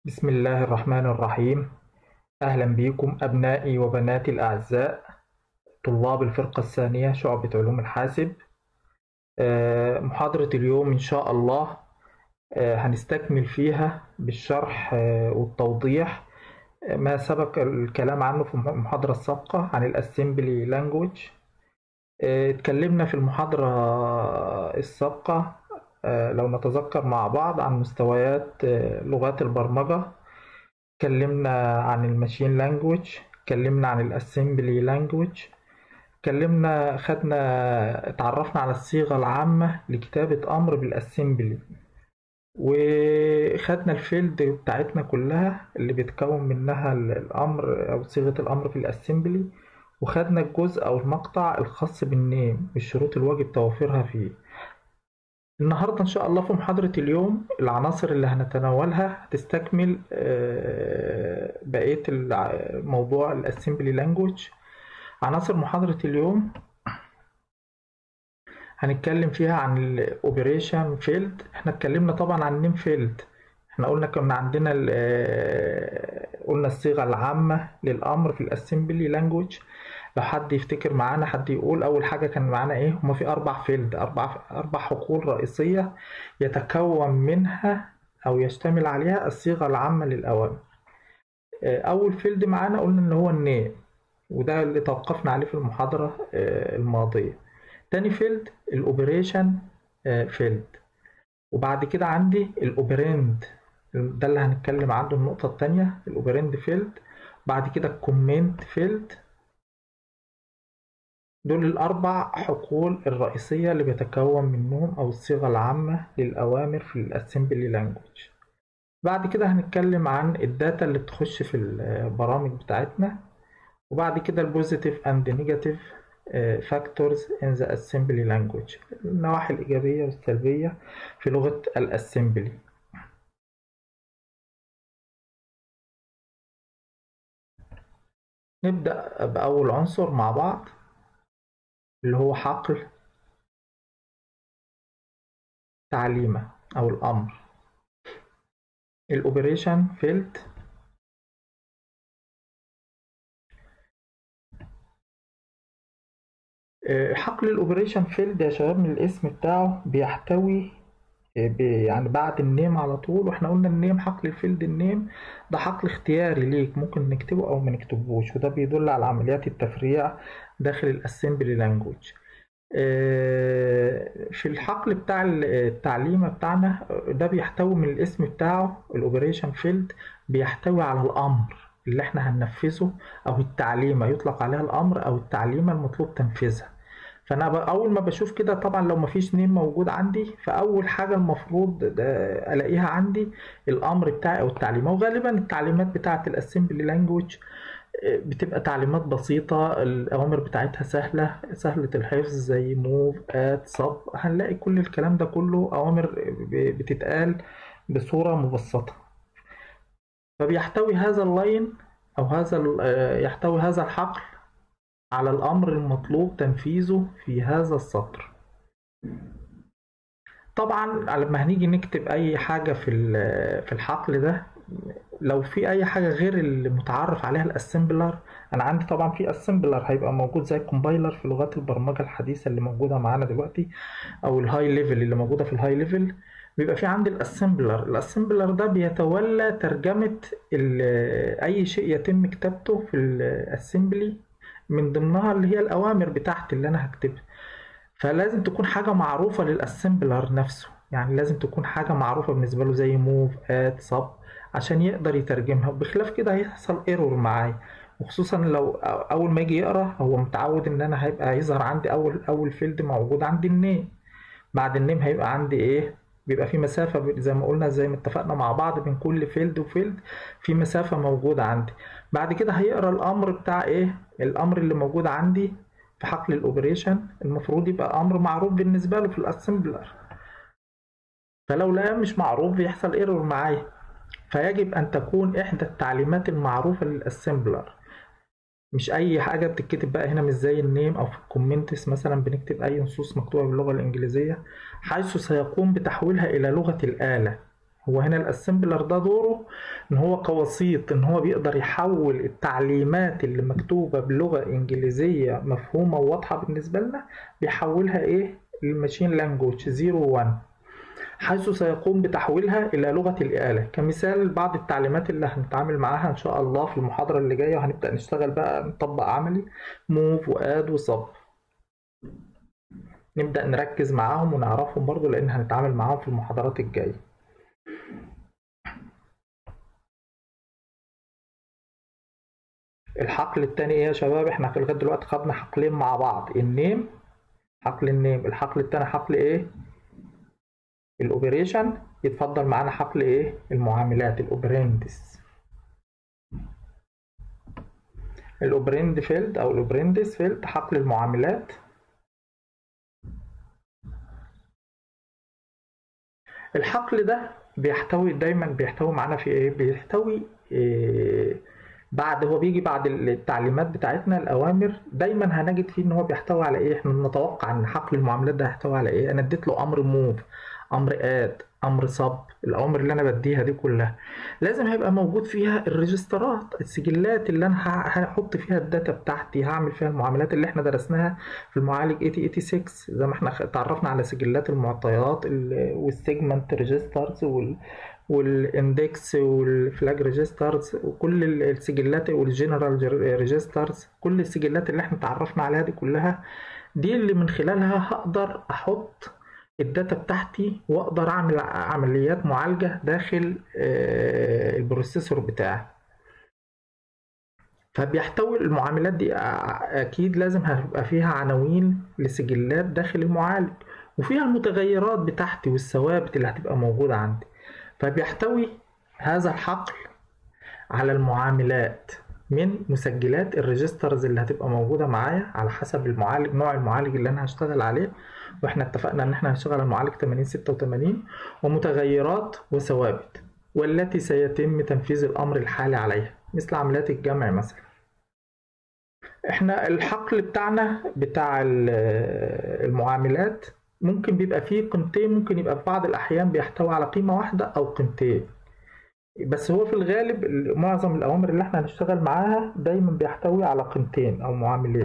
بسم الله الرحمن الرحيم أهلا بكم أبنائي وبناتي الأعزاء طلاب الفرقة الثانية شعبة علوم الحاسب آه، محاضرة اليوم إن شاء الله آه، هنستكمل فيها بالشرح آه، والتوضيح ما سبق الكلام عنه في المحاضرة السابقة عن الأسمبلي لانجوج اتكلمنا في المحاضرة السابقة لو نتذكر مع بعض عن مستويات لغات البرمجة اتكلمنا عن الماشين لانجوج اتكلمنا عن الاسمبلي لانجوج اتكلمنا خدنا اتعرفنا على الصيغة العامة لكتابة أمر بالاسمبلي وخدنا الفيلد بتاعتنا كلها اللي بيتكون منها الأمر أو صيغة الأمر في الاسمبلي وخدنا الجزء أو المقطع الخاص بالنيم بالشروط الواجب توفيرها فيه النهاردة إن شاء الله في محاضرة اليوم العناصر اللي هنتناولها هتستكمل بقية موضوع الاسمبلي لانجوج عناصر محاضرة اليوم هنتكلم فيها عن الاوبريشن فيلد احنا اتكلمنا طبعا عن النيم فيلد احنا قلنا كنا عندنا قلنا الصيغة العامة للأمر في الاسمبلي لانجوج لو حد يفتكر معانا حد يقول اول حاجه كان معانا ايه هما في اربع فيلد اربع اربع حقول رئيسيه يتكون منها او يشتمل عليها الصيغه العامه للاوامر اول فيلد معانا قلنا ان هو النيم وده اللي توقفنا عليه في المحاضره الماضيه تاني فيلد الاوبريشن فيلد وبعد كده عندي الاوبرند ده اللي هنتكلم عنه النقطه الثانيه الاوبرند فيلد بعد كده الكومنت فيلد دول الأربع حقول الرئيسية اللي بيتكون منهم أو الصيغة العامة للأوامر في الأسمبلي لانجوج بعد كده هنتكلم عن الداتا اللي بتخش في البرامج بتاعتنا وبعد كده البوزيتيف اند نيجاتيف فاكتورز ان ذا assembly language النواحي الإيجابية والسلبية في لغة الأسمبلي نبدأ بأول عنصر مع بعض اللي هو حقل تعليمة أو الأمر الأوبريشن فيلد حقل الأوبريشن فيلد يا شباب من الاسم بتاعه بيحتوي يعني بعد النيم على طول واحنا قلنا النيم حقل الفيلد النيم ده حقل اختياري ليك ممكن نكتبه او ما نكتبوش وده بيدل على عمليات التفريع داخل الاسمبلي لانجوج في الحقل بتاع التعليمة بتاعنا ده بيحتوي من الاسم بتاعه الاوبريشن فيلد بيحتوي على الامر اللي احنا هننفذه او التعليمة يطلق عليها الامر او التعليمة المطلوب تنفيذها فانا اول ما بشوف كده طبعا لو مفيش نيم موجود عندي فاول حاجه المفروض الاقيها عندي الامر بتاعي او التعليمه وغالبا التعليمات بتاعه الاسمبلي لانجوج بتبقى تعليمات بسيطة الأوامر بتاعتها سهلة سهلة الحفظ زي موف ات صب هنلاقي كل الكلام ده كله أوامر بتتقال بصورة مبسطة فبيحتوي هذا اللاين أو هذا يحتوي هذا الحقل على الأمر المطلوب تنفيذه في هذا السطر طبعا لما هنيجي نكتب أي حاجة في في الحقل ده لو في أي حاجة غير اللي متعرف عليها الأسمبلر أنا عندي طبعا في أسمبلر هيبقى موجود زي الكومبايلر في لغات البرمجة الحديثة اللي موجودة معانا دلوقتي أو الهاي ليفل اللي موجودة في الهاي ليفل بيبقى في عندي الاسمبلر الاسمبلر ده بيتولى ترجمة أي شيء يتم كتابته في الاسمبلي من ضمنها اللي هي الأوامر بتاعتي اللي أنا هكتبها فلازم تكون حاجة معروفة للأسمبلر نفسه يعني لازم تكون حاجة معروفة بالنسبة له زي موف اد صب عشان يقدر يترجمها بخلاف كده هيحصل ايرور معايا وخصوصا لو أول ما يجي يقرا هو متعود إن أنا هيبقى هيظهر عندي أول أول فيلد موجود عندي النيم بعد النيم هيبقى عندي إيه بيبقى في مسافة زي ما قلنا زي ما اتفقنا مع بعض بين كل فيلد وفيلد في مسافة موجودة عندي بعد كده هيقرا الأمر بتاع إيه الأمر اللي موجود عندي في حقل الأوبريشن المفروض يبقى أمر معروف بالنسبة له في الأسمبلر فلو لقاه مش معروف بيحصل ايرور معايا فيجب أن تكون إحدى التعليمات المعروفة للأسمبلر مش أي حاجة بتتكتب بقى هنا مش زي النيم أو في الكومنتس مثلا بنكتب أي نصوص مكتوبة باللغة الإنجليزية حيث سيقوم بتحويلها إلى لغة الآلة هو هنا الاسمبلر ده دوره ان هو كوسيط ان هو بيقدر يحول التعليمات اللي مكتوبه بلغه انجليزيه مفهومه وواضحه بالنسبه لنا بيحولها ايه للماشين لانجوج 0 1 حيث سيقوم بتحويلها الى لغه الاله كمثال بعض التعليمات اللي هنتعامل معاها ان شاء الله في المحاضره اللي جايه وهنبدا نشتغل بقى نطبق عملي موف واد وصب نبدا نركز معاهم ونعرفهم برضو لان هنتعامل معاهم في المحاضرات الجايه الحقل التاني ايه يا شباب احنا لغايه دلوقتي خدنا حقلين مع بعض النيم حقل النيم الحقل التاني حقل ايه الاوبريشن يتفضل معانا حقل ايه المعاملات الاوبرندس الاوبرند فيلد او الاوبرندس فيلد حقل المعاملات الحقل ده بيحتوي دايما بيحتوي معانا في ايه بيحتوي إيه بعد هو بيجي بعد التعليمات بتاعتنا الاوامر دايما هنجد فيه ان هو بيحتوي على ايه احنا بنتوقع ان حقل المعاملات ده هيحتوي على ايه انا اديت له امر موف امر اد امر صب الاوامر اللي انا بديها دي كلها لازم هيبقى موجود فيها الريجسترات السجلات اللي انا هحط فيها الداتا بتاعتي هعمل فيها المعاملات اللي احنا درسناها في المعالج 8086 زي ما احنا اتعرفنا على سجلات المعطيات والسيجمنت ريجسترز وال والاندكس والفلاج ريجسترز وكل السجلات والجنرال ريجسترز كل السجلات اللي احنا اتعرفنا عليها دي كلها دي اللي من خلالها هقدر احط الداتا بتاعتي واقدر اعمل عمليات معالجه داخل البروسيسور بتاعي فبيحتوي المعاملات دي اكيد لازم هيبقى فيها عناوين لسجلات داخل المعالج وفيها المتغيرات بتاعتي والثوابت اللي هتبقى موجوده عندي فبيحتوي هذا الحقل على المعاملات من مسجلات الريجسترز اللي هتبقى موجوده معايا على حسب المعالج نوع المعالج اللي انا هشتغل عليه واحنا اتفقنا ان احنا هنشتغل على المعالج 8086 ومتغيرات وثوابت والتي سيتم تنفيذ الامر الحالي عليها مثل عمليات الجمع مثلا احنا الحقل بتاعنا بتاع المعاملات ممكن بيبقى فيه قيمتين ممكن يبقى في بعض الأحيان بيحتوي على قيمة واحدة أو قيمتين بس هو في الغالب معظم الأوامر اللي احنا هنشتغل معاها دايما بيحتوي على قيمتين أو معاملين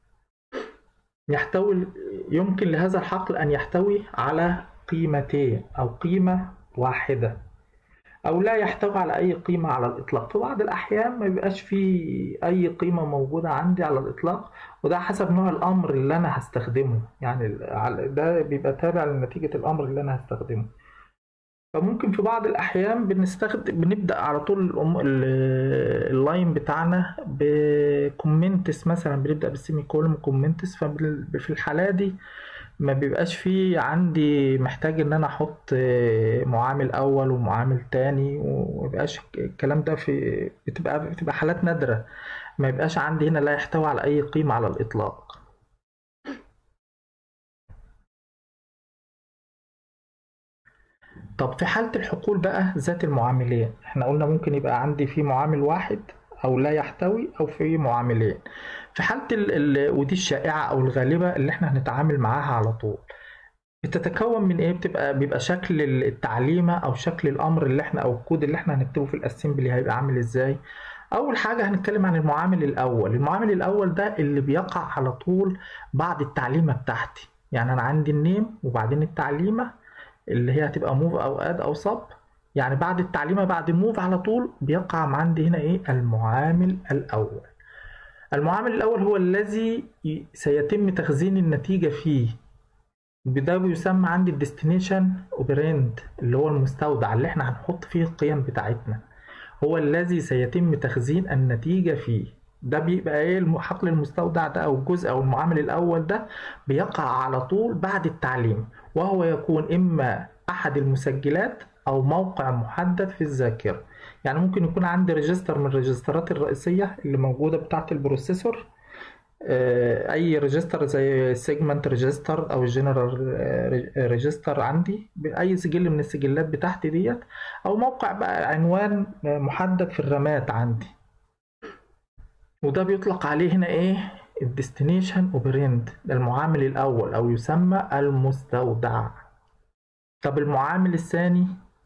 يحتوي يمكن لهذا الحقل أن يحتوي على قيمتين أو قيمة واحدة أو لا يحتوي على أي قيمة على الإطلاق في بعض الأحيان ما بيبقاش فيه أي قيمة موجودة عندي على الإطلاق وده حسب نوع الأمر اللي أنا هستخدمه يعني ده بيبقى تابع لنتيجة الأمر اللي أنا هستخدمه فممكن في بعض الأحيان بنستخدم بنبدأ على طول اللاين بتاعنا بكومنتس مثلا بنبدأ بالسيمي كولوم كومنتس ففي الحالة دي ما بيبقاش في عندي محتاج ان انا احط معامل اول ومعامل تاني وميبقاش الكلام ده في بتبقى بتبقى حالات نادرة ما يبقاش عندي هنا لا يحتوي على اي قيمة على الاطلاق طب في حالة الحقول بقى ذات المعاملين احنا قلنا ممكن يبقى عندي في معامل واحد او لا يحتوي او في معاملين في حالة ال ال ودي الشائعة او الغالبة اللي احنا هنتعامل معاها على طول بتتكون من ايه بتبقى بيبقى شكل التعليمة او شكل الامر اللي احنا او الكود اللي احنا هنكتبه في الاسمبلي هيبقى عامل ازاي اول حاجة هنتكلم عن المعامل الاول المعامل الاول ده اللي بيقع على طول بعد التعليمة بتاعتي يعني انا عندي النيم وبعدين التعليمة اللي هي هتبقى موف او اد او صب يعني بعد التعليمة بعد موف على طول بيقع عندي هنا ايه المعامل الاول المعامل الاول هو الذي سيتم تخزين النتيجة فيه ده بيسمى عندي الديستنيشن اوبرند اللي هو المستودع اللي احنا هنحط فيه القيم بتاعتنا هو الذي سيتم تخزين النتيجة فيه ده بيبقى ايه حقل المستودع ده او الجزء او المعامل الاول ده بيقع على طول بعد التعليم وهو يكون اما احد المسجلات او موقع محدد في الذاكره يعني ممكن يكون عندي ريجستر من الريجسترات الرئيسيه اللي موجوده بتاعه البروسيسور اي ريجستر زي سيجمنت ريجستر او الجنرال ريجستر عندي اي سجل من السجلات بتاعتي ديت او موقع بقى عنوان محدد في الرامات عندي وده بيطلق عليه هنا ايه الديستنيشن اوبرند ده المعامل الاول او يسمى المستودع طب المعامل الثاني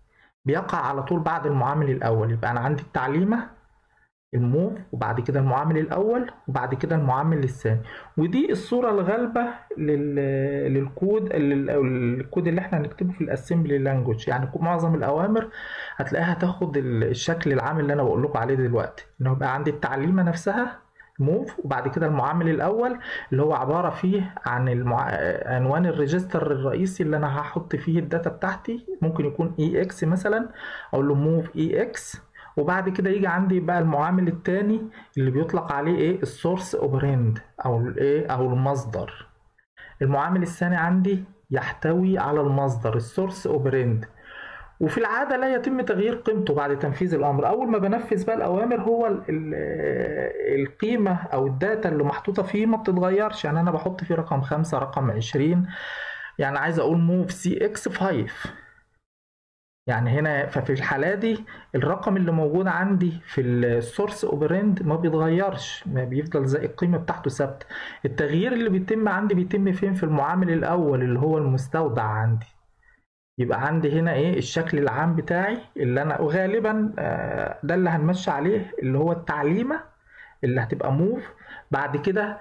بيقع على طول بعد المعامل الاول يبقى انا عندي التعليمه الموف وبعد كده المعامل الاول وبعد كده المعامل الثاني ودي الصوره الغالبه لل... للكود لل... الكود اللي احنا هنكتبه في الاسمبلي لانجوج يعني معظم الاوامر هتلاقيها تاخد الشكل العام اللي انا بقول لكم عليه دلوقتي انه يبقى عندي التعليمه نفسها موف وبعد كده المعامل الاول اللي هو عباره فيه عن المع... عنوان الريجستر الرئيسي اللي انا هحط فيه الداتا بتاعتي ممكن يكون اي اكس مثلا اقول له موف اي اكس وبعد كده يجي عندي بقى المعامل الثاني اللي بيطلق عليه ايه السورس اوبرند او الايه او المصدر المعامل الثاني عندي يحتوي على المصدر السورس اوبرند وفي العادة لا يتم تغيير قيمته بعد تنفيذ الأمر أول ما بنفذ بقى الأوامر هو ال ال القيمة أو الداتا اللي محطوطة فيه ما بتتغيرش يعني أنا بحط فيه رقم خمسة رقم عشرين يعني عايز أقول موف سي إكس فايف يعني هنا ففي الحالة دي الرقم اللي موجود عندي في السورس اوبرند ما بيتغيرش ما بيفضل زي القيمة بتاعته ثابتة التغيير اللي بيتم عندي بيتم فين في المعامل الأول اللي هو المستودع عندي يبقى عندي هنا ايه الشكل العام بتاعي اللي انا وغالبا ده اللي هنمشي عليه اللي هو التعليمه اللي هتبقى موف بعد كده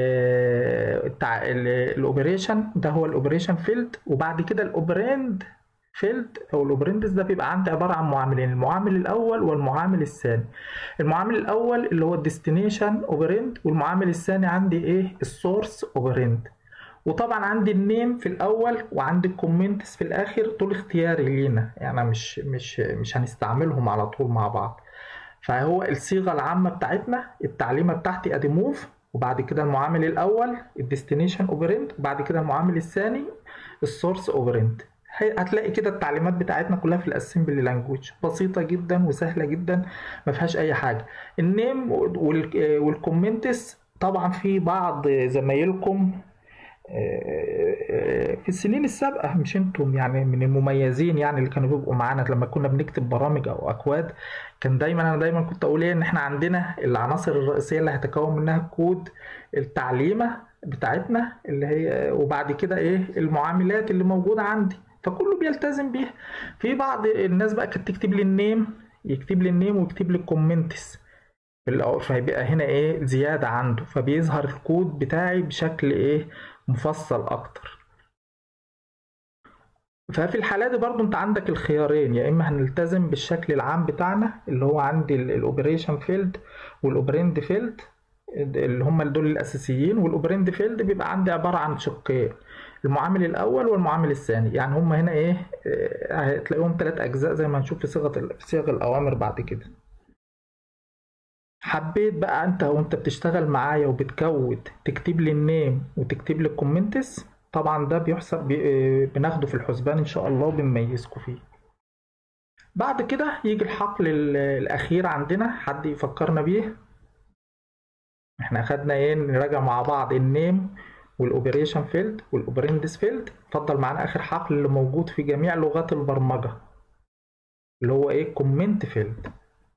الاوبريشن ده هو الاوبريشن فيلد وبعد كده الاوبرند فيلد او الاوبرندز ده بيبقى عندي عباره عن معاملين المعامل الاول والمعامل الثاني المعامل الاول اللي هو الديستنيشن اوبرند والمعامل الثاني عندي ايه السورس اوبرند وطبعا عندي النيم في الاول وعندي الكومنتس في الاخر دول اختياري لينا يعني مش مش مش هنستعملهم على طول مع بعض فهو الصيغه العامه بتاعتنا التعليمه بتاعتي ادي موف وبعد كده المعامل الاول الديستنيشن اوبرنت وبعد كده المعامل الثاني السورس اوبرنت هتلاقي كده التعليمات بتاعتنا كلها في الاسمبلي لانجوج بسيطه جدا وسهله جدا ما فيهاش اي حاجه النيم والكومنتس طبعا في بعض زمايلكم في السنين السابقة مش انتم يعني من المميزين يعني اللي كانوا بيبقوا معانا لما كنا بنكتب برامج او اكواد كان دايما انا دايما كنت اقول ايه ان احنا عندنا العناصر الرئيسية اللي هتكون منها كود التعليمة بتاعتنا اللي هي وبعد كده ايه المعاملات اللي موجودة عندي فكله بيلتزم بيها في بعض الناس بقى كانت تكتب لي النيم يكتب لي النيم ويكتب لي الكومنتس فيبقى هنا ايه زيادة عنده فبيظهر الكود بتاعي بشكل ايه مفصل اكتر ففي الحالة دي برضو انت عندك الخيارين يا اما هنلتزم بالشكل العام بتاعنا اللي هو عندي الاوبريشن فيلد والاوبرند فيلد اللي هم دول الاساسيين والاوبرند فيلد بيبقى عندي عبارة عن شقين المعامل الاول والمعامل الثاني يعني هم هنا ايه هتلاقيهم ثلاث اجزاء زي ما هنشوف في صيغة في صيغ الاوامر بعد كده حبيت بقى انت وانت بتشتغل معايا وبتكود تكتب لي النيم وتكتب لي الكومنتس طبعا ده بيحسب بناخده في الحسبان ان شاء الله وبنميزكم فيه بعد كده يجي الحقل الاخير عندنا حد يفكرنا بيه احنا اخدنا ايه نراجع مع بعض النيم والاوبريشن فيلد والاوبرندس فيلد اتفضل معانا اخر حقل اللي موجود في جميع لغات البرمجه اللي هو ايه كومنت فيلد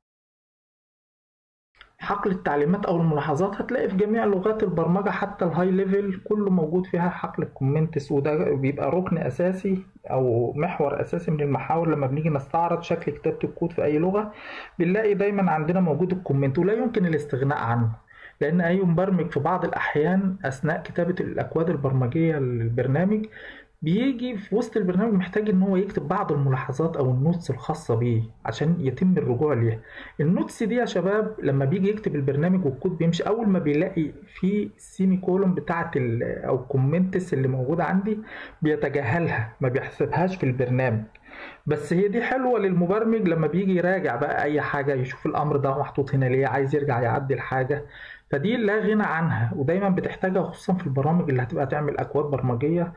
حقل التعليمات او الملاحظات هتلاقي في جميع لغات البرمجه حتى الهاي ليفل كله موجود فيها حقل الكومنتس وده بيبقى ركن اساسي او محور اساسي من المحاور لما بنيجي نستعرض شكل كتابه الكود في اي لغه بنلاقي دايما عندنا موجود الكومنت ولا يمكن الاستغناء عنه لان اي مبرمج في بعض الاحيان اثناء كتابه الاكواد البرمجيه للبرنامج بيجي في وسط البرنامج محتاج ان هو يكتب بعض الملاحظات او النوتس الخاصه بيه عشان يتم الرجوع ليها النوتس دي يا شباب لما بيجي يكتب البرنامج والكود بيمشي اول ما بيلاقي في سيمي كولوم بتاعه او الكومنتس اللي موجوده عندي بيتجاهلها ما بيحسبهاش في البرنامج بس هي دي حلوه للمبرمج لما بيجي يراجع بقى اي حاجه يشوف الامر ده محطوط هنا ليه عايز يرجع يعدل حاجه فدي لا غنى عنها ودايما بتحتاجها خصوصا في البرامج اللي هتبقى تعمل اكواد برمجيه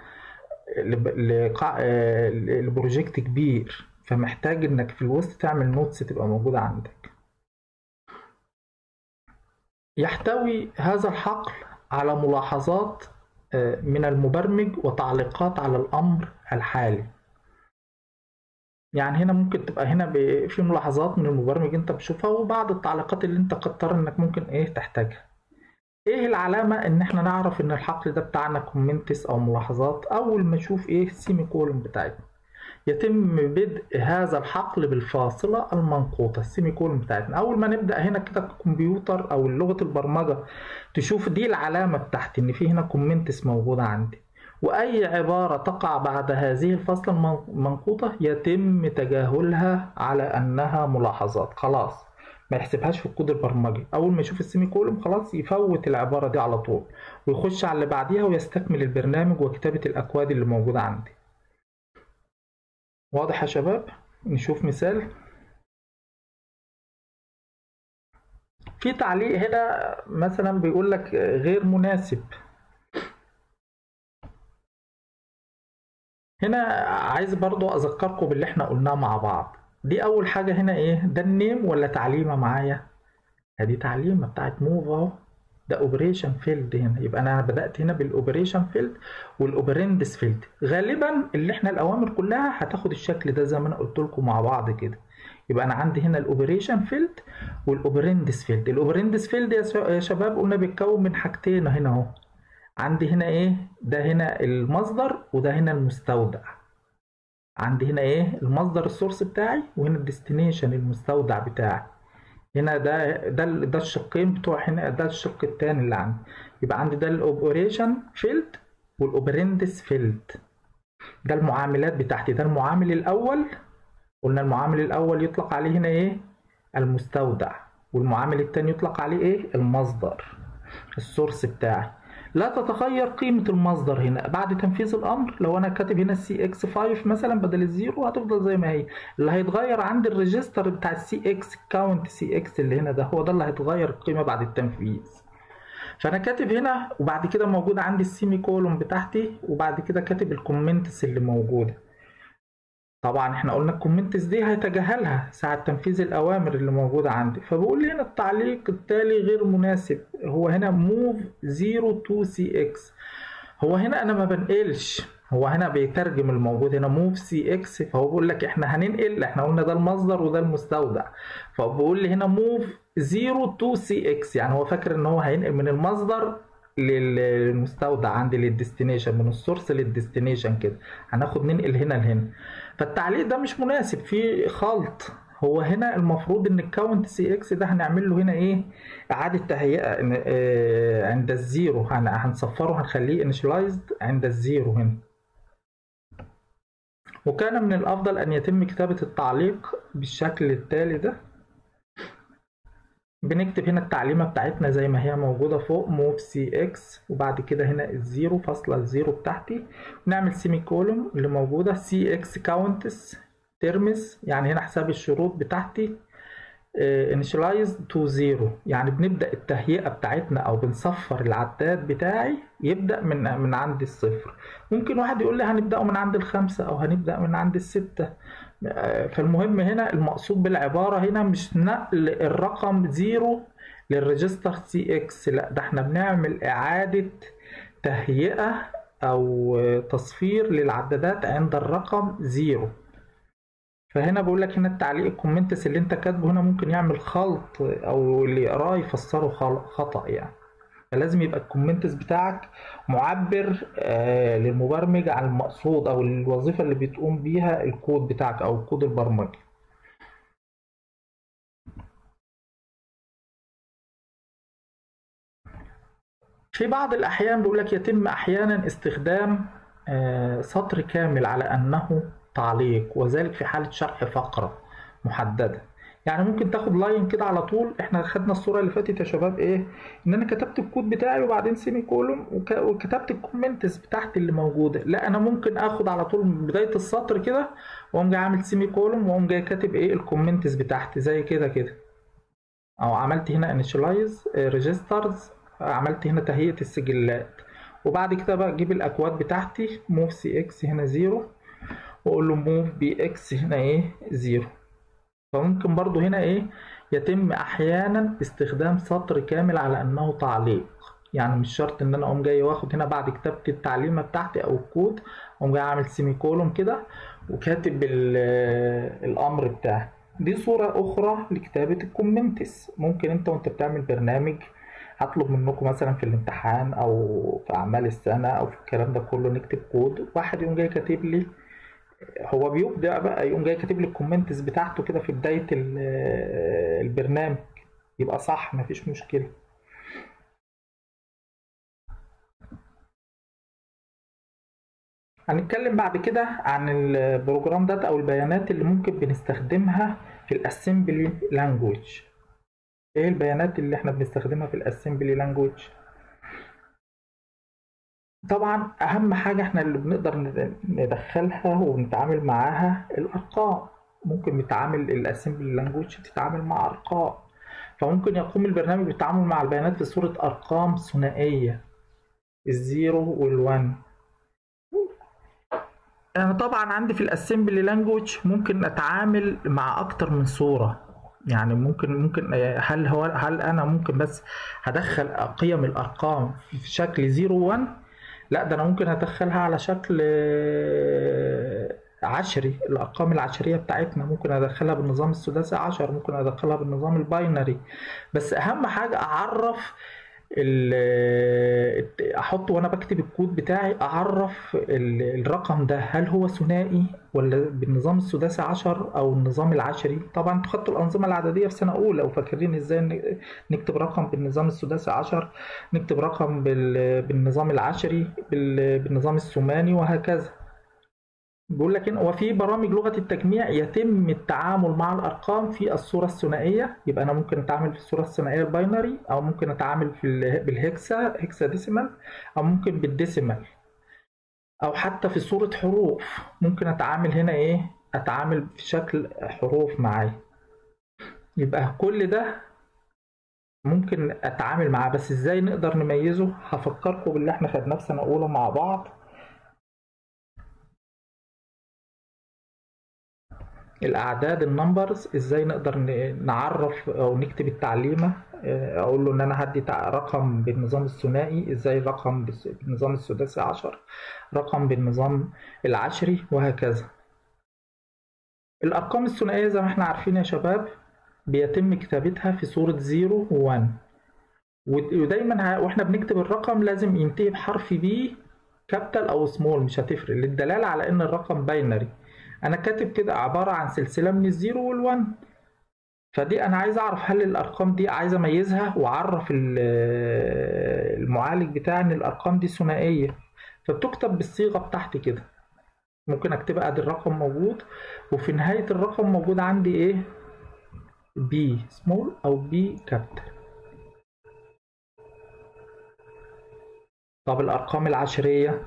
لبروجكت كبير فمحتاج انك في الوسط تعمل نوتس تبقى موجودة عندك يحتوي هذا الحقل على ملاحظات من المبرمج وتعليقات على الأمر الحالي يعني هنا ممكن تبقى هنا في ملاحظات من المبرمج انت بتشوفها وبعض التعليقات اللي انت قد ترى انك ممكن ايه تحتاجها ايه العلامة ان احنا نعرف ان الحقل ده بتاعنا كومنتس او ملاحظات اول ما اشوف ايه السيمي كولوم بتاعتنا يتم بدء هذا الحقل بالفاصلة المنقوطة السيمي كولون بتاعتنا أول ما نبدأ هنا كده الكمبيوتر أو لغة البرمجة تشوف دي العلامة بتاعتي إن في هنا كومنتس موجودة عندي وأي عبارة تقع بعد هذه الفاصلة المنقوطة يتم تجاهلها على أنها ملاحظات خلاص ما يحسبهاش في الكود البرمجي اول ما يشوف السيمي كولوم خلاص يفوت العباره دي على طول ويخش على اللي بعديها ويستكمل البرنامج وكتابه الاكواد اللي موجوده عندي واضح يا شباب نشوف مثال في تعليق هنا مثلا بيقول لك غير مناسب هنا عايز برضو اذكركم باللي احنا قلناه مع بعض دي اول حاجه هنا ايه ده النيم ولا تعليمه معايا ادي تعليمه بتاعت موف اهو ده اوبريشن فيلد هنا يبقى انا بدات هنا بالاوبريشن فيلد والاوبرندس فيلد غالبا اللي احنا الاوامر كلها هتاخد الشكل ده زي ما انا قلت لكم مع بعض كده يبقى انا عندي هنا الاوبريشن فيلد والاوبرندس فيلد الاوبرندس فيلد يا شباب قلنا بيتكون من حاجتين هنا اهو عندي هنا ايه ده هنا المصدر وده هنا المستودع عندي هنا ايه المصدر السورس بتاعي وهنا الديستنيشن المستودع بتاعي هنا ده ده ده الشقين بتوع هنا ده الشق التاني اللي عندي يبقى عندي ده الاوبريشن فيلد والاوبرندس فيلد ده المعاملات بتاعتي ده المعامل الاول قلنا المعامل الاول يطلق عليه هنا ايه المستودع والمعامل التاني يطلق عليه ايه المصدر السورس بتاعي لا تتغير قيمة المصدر هنا بعد تنفيذ الأمر لو أنا كاتب هنا السي اكس 5 مثلا بدل الزيرو هتفضل زي ما هي اللي هيتغير عند الريجستر بتاع السي اكس كاونت سي اكس اللي هنا ده هو ده اللي هيتغير القيمة بعد التنفيذ فأنا كاتب هنا وبعد كده موجود عندي السيمي كولوم بتاعتي وبعد كده كاتب الكومنتس اللي موجودة طبعا احنا قلنا الكومنتس دي هيتجاهلها ساعة تنفيذ الأوامر اللي موجودة عندي فبقول لي هنا التعليق التالي غير مناسب هو هنا move 0 to cx هو هنا أنا ما بنقلش هو هنا بيترجم الموجود هنا move cx فهو بيقول لك احنا هننقل احنا قلنا ده المصدر وده المستودع فبقول لي هنا move 0 to cx يعني هو فاكر ان هو هينقل من المصدر للمستودع عندي للديستنيشن من السورس للديستنيشن كده هناخد ننقل هنا لهنا فالتعليق ده مش مناسب في خلط هو هنا المفروض ان الكاونت سي اكس ده هنعمل له هنا ايه اعاده تهيئه عند الزيرو هنصفره هنخليه انيشلايزد عند الزيرو هنا وكان من الافضل ان يتم كتابه التعليق بالشكل التالي ده بنكتب هنا التعليمة بتاعتنا زي ما هي موجودة فوق موف سي اكس وبعد كده هنا الزيرو فاصلة الزيرو بتاعتي ونعمل سيمي كولوم اللي موجودة سي اكس كاونتس ترمز يعني هنا حساب الشروط بتاعتي initialized تو زيرو يعني بنبدأ التهيئة بتاعتنا أو بنصفر العداد بتاعي يبدأ من من عند الصفر ممكن واحد يقول لي هنبدأه من عند الخمسة أو هنبدأ من عند الستة فالمهم هنا المقصود بالعبارة هنا مش نقل الرقم زيرو للريجستر سي اكس لا ده احنا بنعمل إعادة تهيئة أو تصفير للعدادات عند الرقم زيرو فهنا بقول لك هنا التعليق الكومنتس اللي انت كاتبه هنا ممكن يعمل خلط او اللي يقراه يفسره خطأ يعني فلازم يبقى الكومنتس بتاعك معبر آه للمبرمج عن المقصود او الوظيفة اللي بتقوم بيها الكود بتاعك او الكود البرمجي في بعض الأحيان بيقول لك يتم أحيانا استخدام آه سطر كامل على أنه تعليق وذلك في حالة شرح فقرة محددة يعني ممكن تاخد لاين كده على طول احنا خدنا الصورة اللي فاتت يا شباب ايه ان انا كتبت الكود بتاعي وبعدين سيمي كولوم وكتبت الكومنتس بتاعتي اللي موجودة لا انا ممكن اخد على طول من بداية السطر كده واقوم جاي عامل سيمي كولوم واقوم جاي كاتب ايه الكومنتس بتاعتي زي كده كده او عملت هنا انيشلايز ريجسترز عملت هنا تهيئة السجلات وبعد كده بقى اجيب الاكواد بتاعتي موف سي اكس هنا زيرو واقول له موف بي اكس هنا ايه زيرو فممكن برضو هنا ايه يتم احيانا استخدام سطر كامل على انه تعليق يعني مش شرط ان انا اقوم جاي واخد هنا بعد كتابة التعليمة بتاعتي او الكود اقوم جاي عامل سيمي كولوم كده وكاتب الامر بتاعي دي صورة اخرى لكتابة الكومنتس ممكن انت وانت بتعمل برنامج هطلب منكم مثلا في الامتحان او في اعمال السنة او في الكلام ده كله نكتب كود واحد يقوم جاي كاتب لي هو بيبدأ بقى يقوم جاي كاتب لي الكومنتس بتاعته كده في بداية ال- البرنامج يبقى صح مفيش مشكلة هنتكلم بعد كده عن البروجرام داتا او البيانات اللي ممكن بنستخدمها في الاسمبلي لانجويج ايه البيانات اللي احنا بنستخدمها في الاسمبلي لانجويج طبعا اهم حاجة احنا اللي بنقدر ندخلها ونتعامل معاها الارقام ممكن نتعامل الاسمبلي لانجويج تتعامل مع ارقام فممكن يقوم البرنامج بالتعامل مع البيانات في صورة ارقام ثنائية الزيرو والوان انا طبعا عندي في الاسمبلي لانجويج ممكن اتعامل مع اكتر من صورة يعني ممكن ممكن هل هو هل انا ممكن بس هدخل قيم الارقام في شكل 0 1 لا ده انا ممكن ادخلها على شكل عشري الارقام العشريه بتاعتنا ممكن ادخلها بالنظام السداسي 10 ممكن ادخلها بالنظام الباينري بس اهم حاجه اعرف احط وانا بكتب الكود بتاعي اعرف الرقم ده هل هو ثنائي ولا بالنظام السداسي 10 او النظام العشري طبعا انتوا خدتوا الانظمه العدديه في سنه اولى وفاكرين ازاي نكتب رقم بالنظام السداسي 10 نكتب رقم بالنظام العشري بالنظام الثماني وهكذا بيقول لك ان هو في برامج لغه التجميع يتم التعامل مع الارقام في الصوره الثنائيه يبقى انا ممكن اتعامل في الصوره الثنائيه الباينري او ممكن اتعامل في بالهكسا هكسا ديسيمال او ممكن بالديسيمال او حتى في صوره حروف ممكن اتعامل هنا ايه اتعامل في شكل حروف معايا يبقى كل ده ممكن اتعامل معاه بس ازاي نقدر نميزه هفكركم باللي احنا خدناه في سنه اولى مع بعض الاعداد النمبرز ازاي نقدر نعرف او نكتب التعليمه اقول له ان انا هدي رقم بالنظام الثنائي ازاي رقم بالنظام السداسي 10 رقم بالنظام العشري وهكذا الارقام الثنائيه زي ما احنا عارفين يا شباب بيتم كتابتها في صوره 0 و1 ودايما واحنا بنكتب الرقم لازم ينتهي بحرف بي كابيتال او سمول مش هتفرق للدلاله على ان الرقم باينري انا كاتب كده عباره عن سلسله من الزيرو والوان فدي انا عايز اعرف هل الارقام دي عايز اميزها واعرف المعالج بتاعي ان الارقام دي ثنائيه فبتكتب بالصيغه بتاعتي كده ممكن اكتبها ادي الرقم موجود وفي نهايه الرقم موجود عندي ايه بي سمول او بي كابيتال طب الارقام العشريه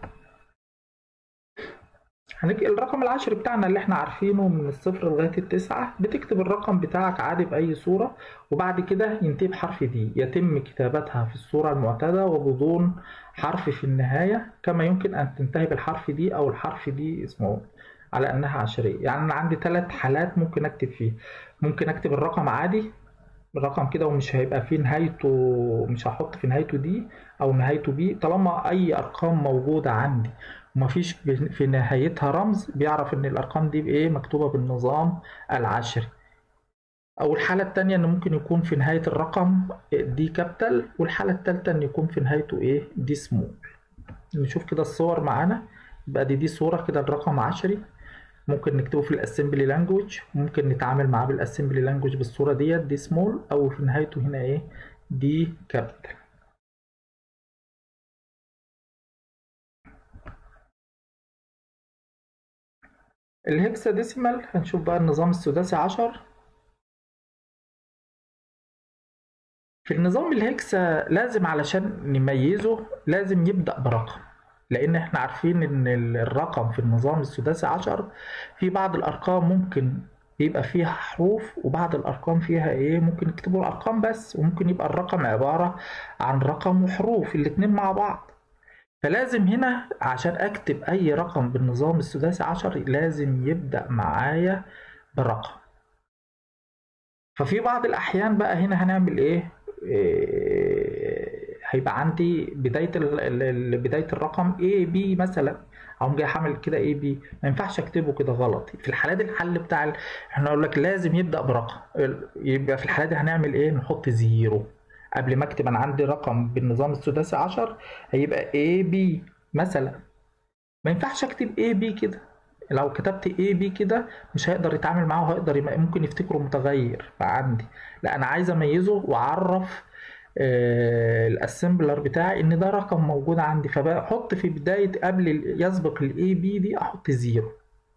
هنك... الرقم العشري بتاعنا اللي احنا عارفينه من الصفر لغاية التسعة بتكتب الرقم بتاعك عادي بأي صورة وبعد كده ينتهي بحرف دي يتم كتابتها في الصورة المعتادة وبدون حرف في النهاية كما يمكن أن تنتهي بالحرف دي أو الحرف دي اسمه على أنها عشرية يعني أنا عندي ثلاث حالات ممكن أكتب فيه ممكن أكتب الرقم عادي الرقم كده ومش هيبقى فيه نهايته مش هحط في نهايته دي أو نهايته بي طالما أي أرقام موجودة عندي ومفيش في نهايتها رمز بيعرف ان الارقام دي بايه مكتوبه بالنظام العشري او الحاله الثانيه ان ممكن يكون في نهايه الرقم دي كابيتال والحاله الثالثه ان يكون في نهايته ايه دي سمول نشوف كده الصور معانا يبقى دي دي صوره كده الرقم عشري ممكن نكتبه في الاسمبلي لانجوج ممكن نتعامل معاه بالاسمبلي لانجوج بالصوره ديت دي سمول او في نهايته هنا ايه دي كابيتال الهكسا ديسيمال هنشوف بقى النظام السداسي عشر في النظام الهكسا لازم علشان نميزه لازم يبدأ برقم لأن احنا عارفين إن الرقم في النظام السداسي عشر في بعض الأرقام ممكن يبقى فيها حروف وبعض الأرقام فيها إيه ممكن نكتبوا الأرقام بس وممكن يبقى الرقم عبارة عن رقم وحروف الاتنين مع بعض فلازم هنا عشان اكتب اي رقم بالنظام السداسي عشر لازم يبدأ معايا برقم ففي بعض الاحيان بقى هنا هنعمل ايه, إيه هيبقى عندي بداية ال بداية الرقم A B مثلا اقوم جاي حامل كده A B ما ينفعش اكتبه كده غلط في الحالات الحل بتاع ال... احنا نقول لك لازم يبدأ برقم يبقى في الحالات دي هنعمل ايه نحط زيرو قبل ما اكتب انا عندي رقم بالنظام السداسي 10 هيبقى A B مثلا ما ينفعش اكتب A B كده لو كتبت اي بي كده مش هيقدر يتعامل معاه وهيقدر يم- ممكن يفتكره متغير فعندي لا انا عايز اميزه واعرف آه، الاسمبلر بتاعي ان ده رقم موجود عندي فبحط في بدايه قبل ال- يسبق الاي بي دي احط زيرو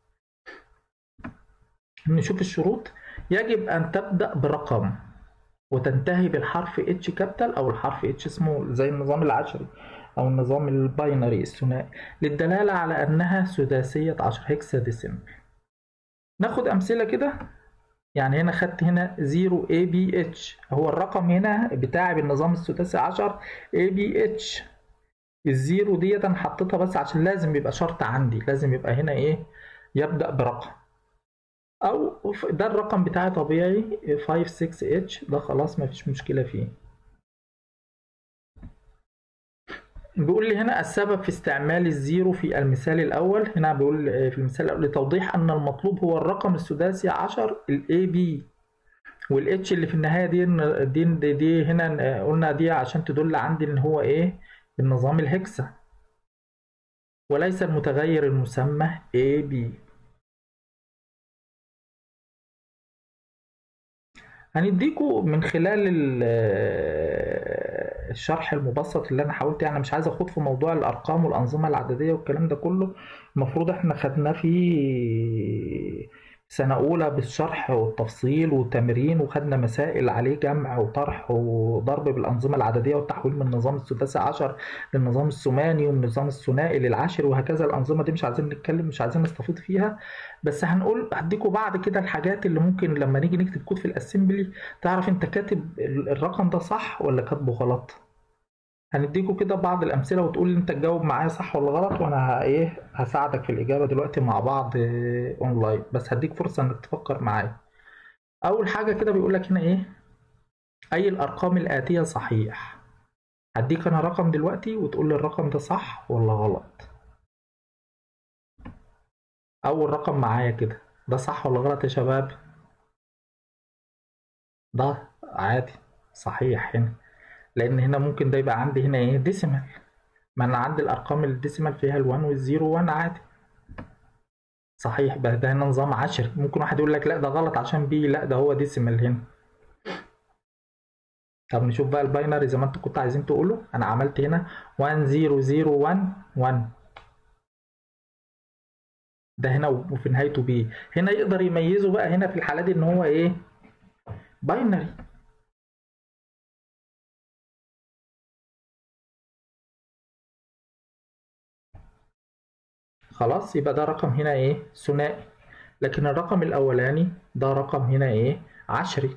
نشوف الشروط يجب ان تبدا برقم وتنتهي بالحرف اتش كابيتال او الحرف اتش سمول زي النظام العشري او النظام الباينري الثنائي للدلاله على انها سداسيه 10 هكساديسيمال ناخد امثله كده يعني هنا خدت هنا 0 اي بي اتش هو الرقم هنا بتاعي بالنظام السداسي 10 اي بي اتش الزيرو ديت انا حطيتها بس عشان لازم يبقى شرط عندي لازم يبقى هنا ايه يبدأ برقم او ف- ده الرقم بتاعي طبيعي 5 6 اتش ده خلاص مفيش مشكلة فيه بيقول لي هنا السبب في استعمال الزيرو في المثال الأول هنا بيقول آه، في المثال الأول لتوضيح أن المطلوب هو الرقم السداسي 10 ال AB والاتش اللي في النهاية دي دي, دي, دي هنا آه، قلنا دي عشان تدل عندي إن هو إيه بالنظام الهكسا وليس المتغير المسمى AB هنديكوا من خلال ال- الشرح المبسط اللي انا حاولت يعني مش عايز اخوض في موضوع الارقام والانظمه العدديه والكلام ده كله المفروض احنا خدناه في سنه اولى بالشرح والتفصيل والتمرين وخدنا مسائل عليه جمع وطرح وضرب بالانظمه العدديه والتحويل من النظام السداسي عشر للنظام الثماني ومن النظام الثنائي للعاشر وهكذا الانظمه دي مش عايزين نتكلم مش عايزين نستفيض فيها بس هنقول هديكوا بعد كده الحاجات اللي ممكن لما نيجي نكتب كود في الاسمبلي تعرف انت كاتب ال- الرقم ده صح ولا كاتبه غلط هنديكوا كده بعض الامثله وتقول لي انت تجاوب معايا صح ولا غلط وانا ه- ايه هساعدك في الاجابه دلوقتي مع بعض آه، اونلاين بس هديك فرصه انك تفكر معايا اول حاجه كده بيقول لك هنا ايه اي الارقام الاتيه صحيح هديك انا رقم دلوقتي وتقول لي الرقم ده صح ولا غلط اول رقم معايا كده ده صح ولا غلط يا شباب ده عادي صحيح هنا لان هنا ممكن ده يبقى عندي هنا ايه ديسيمال ما انا عندي الارقام الديسيمال فيها ال1 وال0 1 عادي صحيح بقى ده هنا نظام عشري ممكن واحد يقول لك لا ده غلط عشان بي لا ده هو ديسيمال هنا طب نشوف بقى الباينري زي ما انتوا كنتوا عايزين تقولوا انا عملت هنا 1 0 0 1 1 ده هنا وفي نهايته بي هنا يقدر يميزه بقى هنا في الحالة دي ان هو ايه باينري خلاص يبقى ده رقم هنا ايه ثنائي لكن الرقم الاولاني ده رقم هنا ايه عشري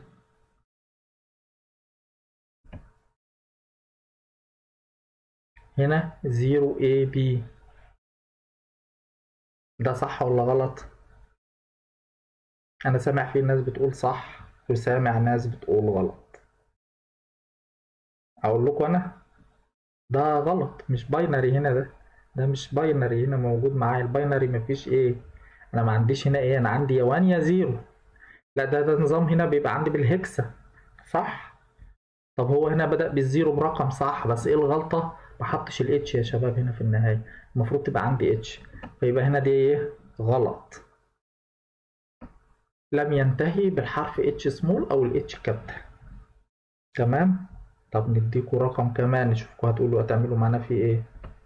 هنا 0 A B ده صح ولا غلط انا سامع في ناس بتقول صح وسامع ناس بتقول غلط اقول لكم انا ده غلط مش باينري هنا ده ده مش باينري هنا موجود معايا الباينري مفيش ايه انا ما عنديش هنا ايه انا عندي يا 1 يا 0 لا ده ده نظام هنا بيبقى عندي بالهكسا صح طب هو هنا بدأ بالزيرو برقم صح بس ايه الغلطة ما حطش الاتش يا شباب هنا في النهاية المفروض تبقى عندي اتش فيبقى هنا دي ايه غلط لم ينتهي بالحرف اتش سمول او الاتش كابيتال تمام طب نديكوا رقم كمان نشوفكوا هتقولوا هتعملوا معانا فيه ايه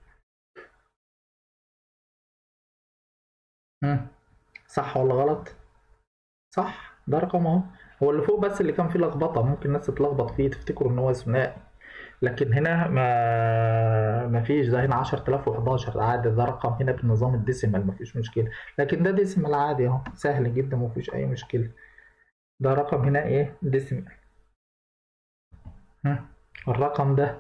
مم. صح ولا غلط صح ده رقم اهو هو اللي فوق بس اللي كان فيه لخبطه ممكن الناس تتلخبط فيه تفتكروا ان هو ثنائي لكن هنا ما ما فيش ده هنا 10011 عادي ده رقم هنا بالنظام الديسيمال ما فيش مشكله لكن ده ديسيمال عادي اهو سهل جدا ما فيش اي مشكله ده رقم هنا ايه ديسيمال هم. الرقم ده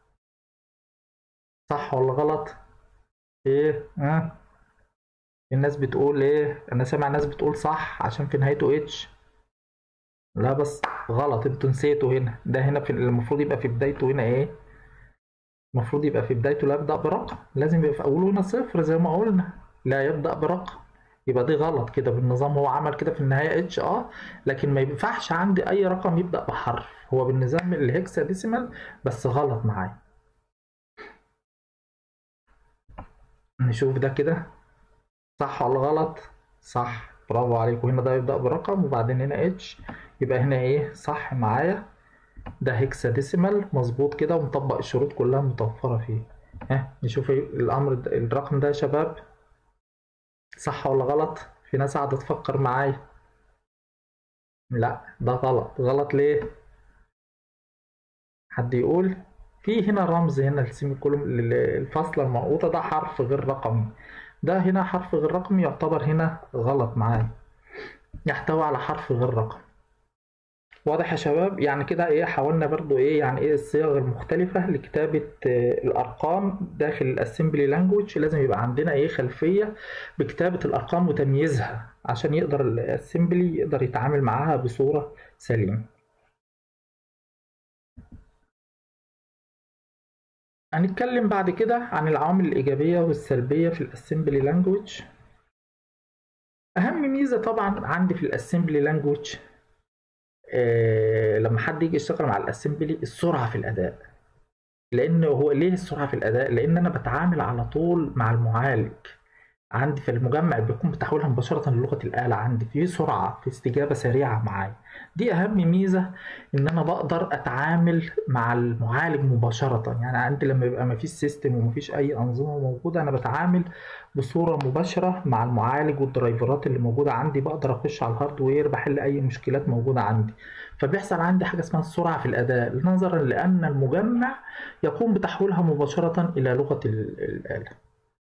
صح ولا غلط ايه ها الناس بتقول ايه انا سامع ناس بتقول صح عشان في نهايته اتش لا بس غلط انتوا نسيتوا هنا ده هنا في المفروض يبقى في بدايته هنا ايه المفروض يبقى في بدايته لا يبدأ برقم لازم يبقى في اوله هنا صفر زي ما قلنا لا يبدأ برقم يبقى دي غلط كده بالنظام هو عمل كده في النهاية اتش اه لكن ما ينفعش عندي اي رقم يبدأ بحرف هو بالنظام الهكسا ديسيمال بس غلط معايا نشوف ده كده صح ولا غلط صح برافو عليك وهنا ده يبدأ برقم وبعدين هنا اتش يبقى هنا ايه صح معايا ده هيكساديسيمال مظبوط كده ومطبق الشروط كلها متوفرة فيه ها نشوف إيه الامر ده الرقم ده يا شباب صح ولا غلط في ناس قاعدة تفكر معايا لا ده غلط غلط ليه حد يقول في هنا رمز هنا السيمي كولوم الفاصلة المنقوطة ده حرف غير رقمي ده هنا حرف غير رقمي يعتبر هنا غلط معايا يحتوي على حرف غير رقمي واضح يا شباب يعني كده ايه حاولنا برضو ايه يعني ايه الصيغ المختلفة لكتابة آه، الارقام داخل الاسمبلي لانجوج لازم يبقى عندنا ايه خلفية بكتابة الارقام وتمييزها عشان يقدر الاسمبلي يقدر يتعامل معاها بصورة سليمة هنتكلم بعد كده عن العوامل الإيجابية والسلبية في الاسمبلي لانجوج أهم ميزة طبعا عندي في الاسمبلي لانجوج آه، لما حد يجي يشتغل مع الاسمبلي السرعه في الاداء لان هو ليه السرعه في الاداء لان انا بتعامل على طول مع المعالج عندي في المجمع بيكون بتحويلها مباشرة للغة الآلة عندي في سرعة في استجابة سريعة معايا دي أهم ميزة إن أنا بقدر أتعامل مع المعالج مباشرة يعني عندي لما يبقى مفيش سيستم ومفيش أي أنظمة موجودة أنا بتعامل بصورة مباشرة مع المعالج والدرايفرات اللي موجودة عندي بقدر أخش على الهاردوير بحل أي مشكلات موجودة عندي فبيحصل عندي حاجة اسمها السرعة في الأداء نظرا لأن المجمع يقوم بتحويلها مباشرة إلى لغة الآلة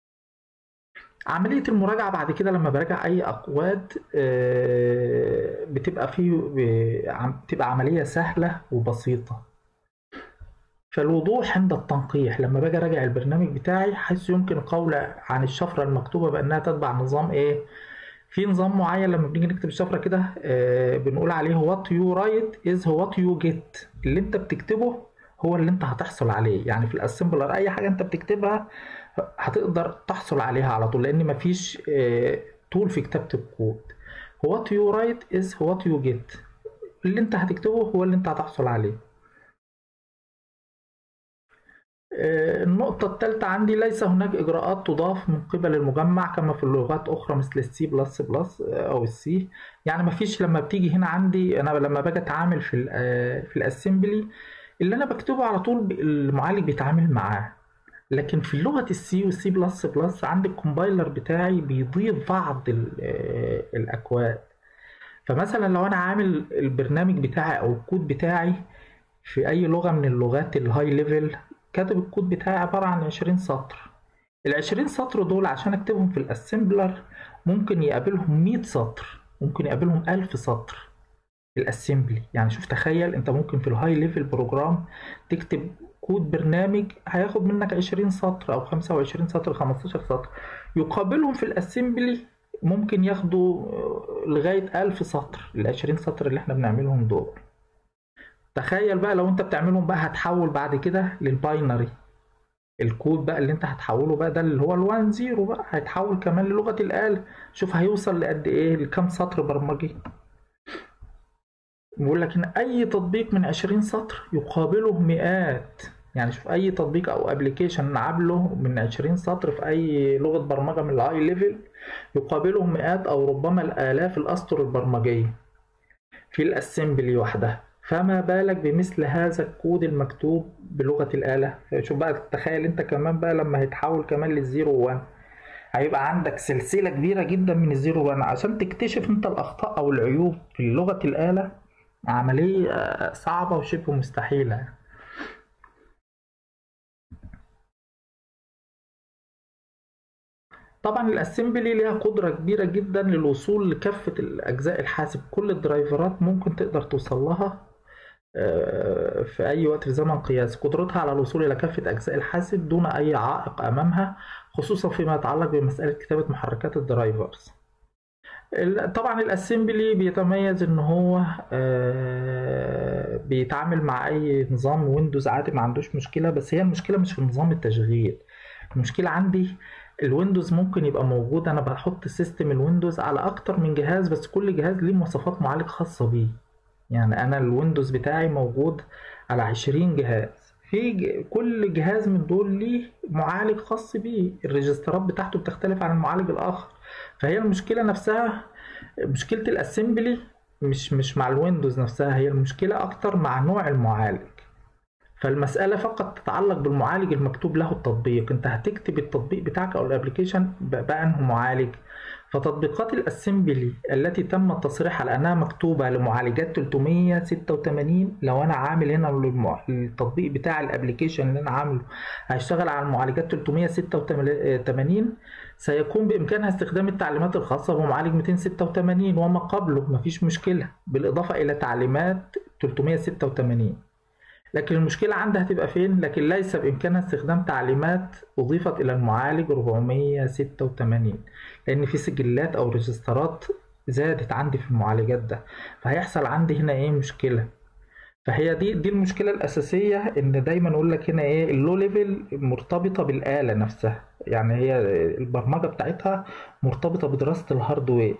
عملية المراجعة بعد كده لما براجع أي أكواد آه، بتبقى فيه بتبقى عملية سهلة وبسيطة فالوضوح عند التنقيح لما باجي أراجع البرنامج بتاعي حيث يمكن القول عن الشفرة المكتوبة بأنها تتبع نظام إيه في نظام معين لما بنيجي نكتب الشفرة كده آه، بنقول عليه what you write is what you get اللي انت بتكتبه هو اللي انت هتحصل عليه يعني في الاسمبلر اي حاجة انت بتكتبها هتقدر تحصل عليها على طول لان مفيش طول آه، في كتابة الكود what you write is what you get اللي انت هتكتبه هو اللي انت هتحصل عليه آه، النقطة الثالثة عندي ليس هناك إجراءات تضاف من قبل المجمع كما في اللغات أخرى مثل السي بلس بلس أو السي يعني مفيش لما بتيجي هنا عندي أنا لما باجي أتعامل في آه، في الأسمبلي اللي أنا بكتبه على طول المعالج بيتعامل معاه لكن في لغة السي والسي بلس بلس عندي الكومبايلر بتاعي بيضيف بعض آه، الأكواد فمثلا لو أنا عامل البرنامج بتاعي أو الكود بتاعي في أي لغة من اللغات الهاي ليفل كاتب الكود بتاعي عبارة عن 20 سطر ال 20 سطر دول عشان أكتبهم في الأسمبلر ممكن يقابلهم 100 سطر ممكن يقابلهم 1000 سطر الاسمبلي يعني شوف تخيل انت ممكن في الهاي ليفل بروجرام تكتب كود برنامج هياخد منك 20 سطر او 25 سطر 15 سطر يقابلهم في الاسمبلي ممكن ياخدوا لغاية 1000 سطر ال 20 سطر اللي احنا بنعملهم دول تخيل بقى لو انت بتعملهم بقى هتحول بعد كده للباينري الكود بقى اللي انت هتحوله بقى ده اللي هو الوان زيرو بقى هيتحول كمان للغة الآلة شوف هيوصل لقد ايه لكام سطر برمجي بيقول لك ان اي تطبيق من 20 سطر يقابله مئات يعني شوف اي تطبيق او ابلكيشن عامله من 20 سطر في اي لغه برمجه من الهاي ليفل يقابله مئات او ربما الالاف الاسطر البرمجيه في الاسمبلي وحدها فما بالك بمثل هذا الكود المكتوب بلغه الاله شوف بقى تخيل انت كمان بقى لما هيتحول كمان للزيرو وان هيبقى عندك سلسله كبيره جدا من الزيرو وان عشان تكتشف انت الاخطاء او العيوب في لغه الاله عمليه صعبه وشبه مستحيله طبعا الاسمبلي ليها قدرة كبيرة جدا للوصول لكافة الأجزاء الحاسب كل الدرايفرات ممكن تقدر توصل لها آه، في أي وقت في زمن قياسي قدرتها على الوصول إلى كافة أجزاء الحاسب دون أي عائق أمامها خصوصا فيما يتعلق بمسألة كتابة محركات الدرايفرز طبعا الاسمبلي بيتميز ان هو آه، بيتعامل مع اي نظام ويندوز عادي ما عندوش مشكله بس هي المشكله مش في نظام التشغيل المشكله عندي الويندوز ممكن يبقى موجود انا بحط سيستم الويندوز على اكتر من جهاز بس كل جهاز ليه مواصفات معالج خاصة بيه يعني انا الويندوز بتاعي موجود على عشرين جهاز في كل جهاز من دول ليه معالج خاص بيه الريجسترات بتاعته بتختلف عن المعالج الاخر فهي المشكله نفسها مشكله الاسمبلي مش مش مع الويندوز نفسها هي المشكله اكتر مع نوع المعالج فالمسألة فقط تتعلق بالمعالج المكتوب له التطبيق انت هتكتب التطبيق بتاعك او الابليكيشن بأنه معالج فتطبيقات الاسمبلي التي تم التصريح على انها مكتوبه لمعالجات 386 لو انا عامل هنا التطبيق بتاع الابلكيشن اللي انا عامله هيشتغل على المعالجات 386 سيكون بامكانها استخدام التعليمات الخاصه بمعالج 286 وما قبله مفيش مشكله بالاضافه الى تعليمات 386 لكن المشكلة عندها هتبقى فين؟ لكن ليس بإمكانها استخدام تعليمات أضيفت إلى المعالج 486 لأن في سجلات أو ريجسترات زادت عندي في المعالجات ده فهيحصل عندي هنا إيه مشكلة فهي دي دي المشكلة الأساسية إن دايما أقول لك هنا إيه اللو ليفل مرتبطة بالآلة نفسها يعني هي البرمجة بتاعتها مرتبطة بدراسة الهاردوير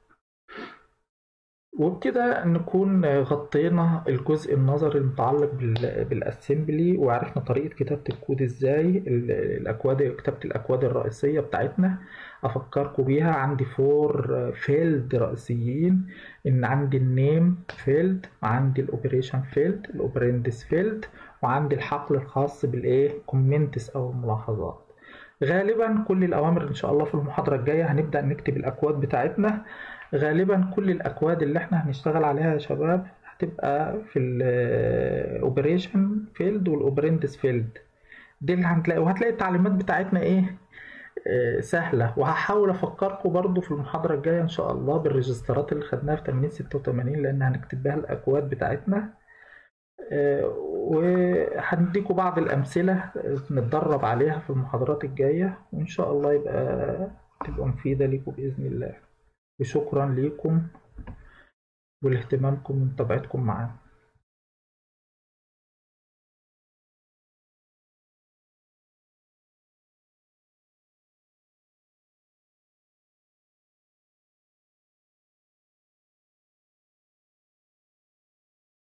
وبكده نكون غطينا الجزء النظري المتعلق بالاسمبلي وعرفنا طريقة كتابة الكود ازاي الاكواد كتابة الاكواد الرئيسية بتاعتنا افكركم بيها عندي فور فيلد رئيسيين ان عندي النيم فيلد وعندي الاوبريشن فيلد الاوبرندس فيلد وعندي الحقل الخاص بالايه كومنتس او الملاحظات غالبا كل الاوامر ان شاء الله في المحاضرة الجاية هنبدأ نكتب الاكواد بتاعتنا غالبا كل الاكواد اللي احنا هنشتغل عليها يا شباب هتبقى في الاوبريشن فيلد والاوبرندس فيلد دي اللي هنلاقي وهتلاقي التعليمات بتاعتنا ايه آه سهلة وهحاول افكركم برضو في المحاضرة الجاية ان شاء الله بالريجسترات اللي خدناها في 8086 لان هنكتب بها الاكواد بتاعتنا آه وهنديكم بعض الامثلة نتدرب عليها في المحاضرات الجاية وان شاء الله يبقى تبقى مفيدة ليكم بإذن الله وشكرا لكم ولاهتمامكم ومتابعتكم معانا